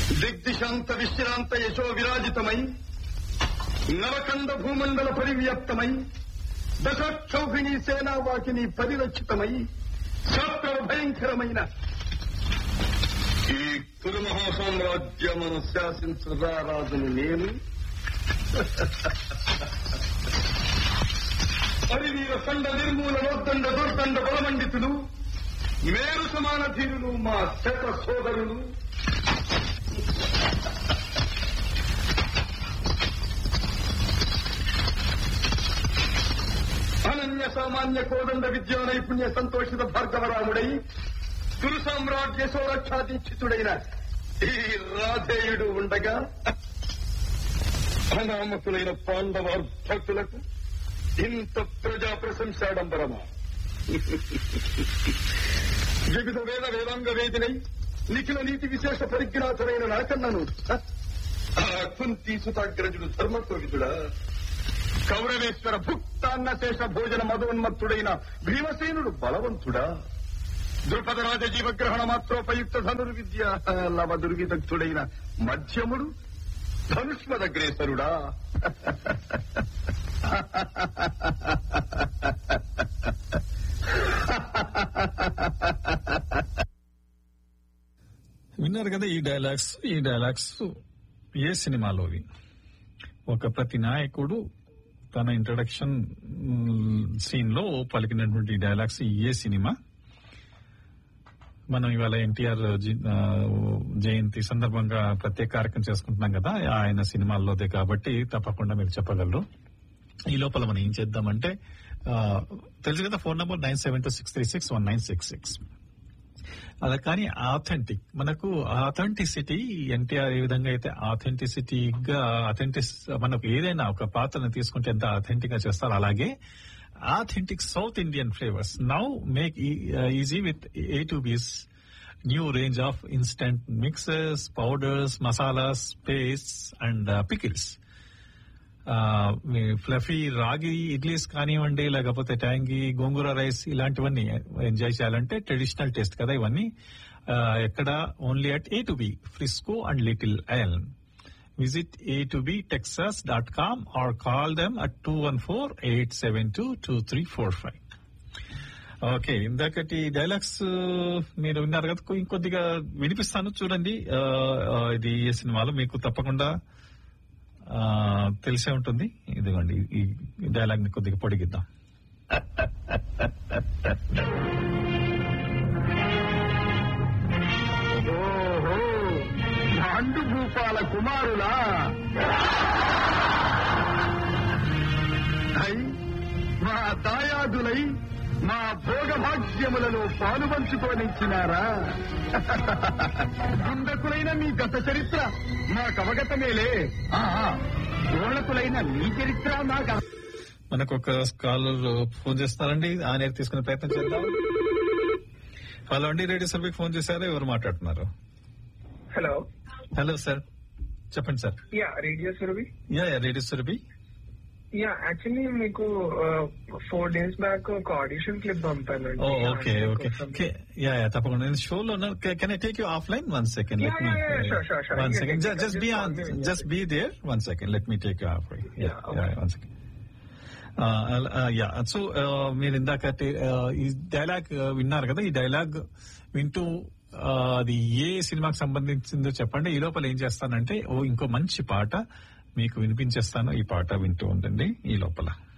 దిగ్దిశాంత విశ్రాంత యశో విరాజితమై నవకండ భూమండల పరివ్యాప్తమై దశక్షౌహిణి సేనావాకిని పరిరక్షితమై శాస్త్ర భయంకరమైన ఈ కురు మహాసామ్రాజ్యమును శాసించరా రాజును నేను పరివీర సండ నిర్మూలనోద్దండ దుర్దండ బలమండితులు మేరు సమాన ధీరులు మా శత సోదరులు అనన్య సామాన్య కోదండ విద్యా నైపుణ్య సంతోషిత భార్గవరాముడై కురు సామ్రాజ్య సౌరక్షాదీక్షితుడైన ఈ రాధేయుడు ఉండగా అనామకులైన పాండవార్భక్తులకు ఇంత ప్రజా ప్రశంసాడంబరమా వివిధ వేద వేదాంగ వేదినై నిఖిల నీతి విశేష పరిజ్ఞాతులైన నాకన్నను ఆ కుంతి సుతాగ్రజుడు ధర్మకోవిదుడా కౌరవేశ్వర భుక్తాన్న శేష భోజన మధోన్మత్తుడైన భీమసేనుడు బలవంతుడా ద్రుపద రాజ జీవగ్రహణ మాత్రోపయుక్త ధనుర్విద్య లవ దుర్విదగ్ధుడైన మధ్యముడు ధనుష్మదగ్రేసరుడా విన్నారు కదా ఈ డైలాగ్స్ ఈ డైలాగ్స్ ఏ సినిమాలోవి ఒక ప్రతి నాయకుడు తన ఇంట్రడక్షన్ సీన్ లో పలికినటువంటి డైలాగ్స్ ఏ సినిమా మనం ఇవాళ ఎన్టీఆర్ జయంతి సందర్భంగా ప్రత్యేక కార్యక్రమం చేసుకుంటున్నాం కదా ఆయన సినిమాల్లోదే కాబట్టి తప్పకుండా మీరు చెప్పగలరు ఈ లోపల మనం ఏం చేద్దామంటే ఆ, తెలుసు కదా phone number nine seven two six three six one nine six six అలా కానీ ఆథెంటిక్ మనకు ఆథెంటిసిటీ ఎన్టీఆర్ ఏ విధంగా అయితే ఆథెంటిసిటీగా అథెంటిస్ మనకు ఏదైనా ఒక పాత్రను తీసుకుంటే ఎంత అథెంటిక్ గా చేస్తారో అలాగే authentic south Indian flavours now make easy with A two B's new range of instant mixes powders masalas paste and pickles fluffy ragi idlis కానివ్వండి లేకపోతే ట్యాంగి గోంగూర రైస్ ఇలాంటివన్నీ ఎంజాయ్ చేయాలంటే ట్రెడిషనల్ టేస్ట్ కదా ఇవన్నీ ఆ, ఎక్కడ only at A two B Frisco and little Elm visit A two B Texas dot com or call them at two one four eight seven two two three four five okay ఇందాకటి dialogues మీరు విన్నారు కదా ఇంకొద్దిగా వినిపిస్తాను చూడండి ఆ, ఆ, ఇది ఏ సినిమాలో మీకు తప్పకుండా ఆ, తెలిసే ఉంటుంది ఇదిగోండి ఈ డైలాగ్ ని కొద్దిగా పొడిగిద్దాం ఓహో పాండు భూపాల కుమారులా ఐ, మా దాయాదులై మా భోగభాగ్యములలో పాలు పంచుకోనిచ్చినారా గుండకులైన మీ గత చరిత్ర మాకు అవగతమేలే ఆహా, ఓళకులైన మీ చరిత్ర మాకు మనకు ఒక కాలర్ ఫోన్ చేస్తారండి ఆయన తీసుకునే ప్రయత్నం చేద్దాం హలో అండి రేడియో సర్వీకి ఫోన్ చేశారు ఎవరు మాట్లాడుతున్నారు హలో హలో సార్ చెప్పండి sir yeah radio Surabhi yeah yeah radio సర్వీ యా యాక్చువల్లీ మీకు ఫోర్ డేస్ బ్యాక్ ఒక ఆడిషన్ క్లిప్ పంపానండి oh okay okay okay yeah yeah తప్పకుండా నేను షోలో can I take you off line one second Yeah, let me yeah, yeah, sure, sure, sure. One Yeah, second yeah, just be just on call me. Just be there one second let me take you of Yeah, okay. One second yeah so మీరు ఇందాక టే- uh, ఈ dialogue విన్నారు కదా ఈ dialogue వింటూ uh, అది ఏ సినిమాకి సంబంధించిందో చెప్పండి ఈ లోపల ఏం చేస్తానంటే ఓ ఇంకో మంచి పాట మీకు వినిపించేస్తాను ఈ పాట వింటూ ఉండండి ఈ లోపల